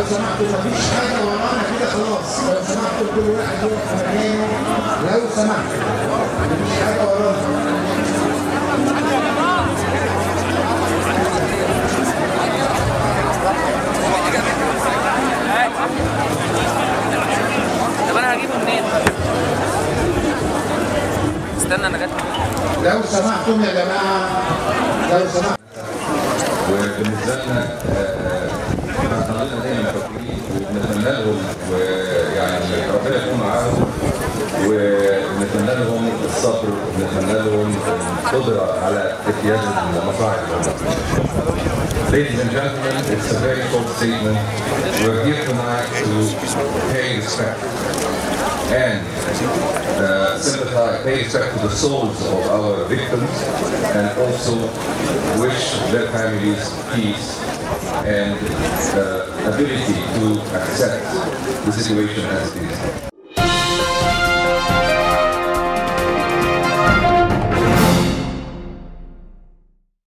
سمحتوا مفيش حاجه ورانا كده خلاص لو سمحتوا كل واحد يقف في مكانه لو سمحتوا مفيش حاجه ورانا طب انا هجيبه منين؟ استنى انا جت لو سمحتم يا جماعه لو سمحتم وبالنسبه لنا آه، احنا خلينا دايما فاكرين وبنتمنى لهم ويعني ربنا يكون معاهم ونتمنى لهم الصبر ونتمنى لهم القدره على اجتياز المصاعب Ladies and gentlemen, it's a very short statement. We're here tonight to pay respect and uh, sympathize, pay respect to the souls of our victims and also wish their families peace and the ability to accept the situation as it is.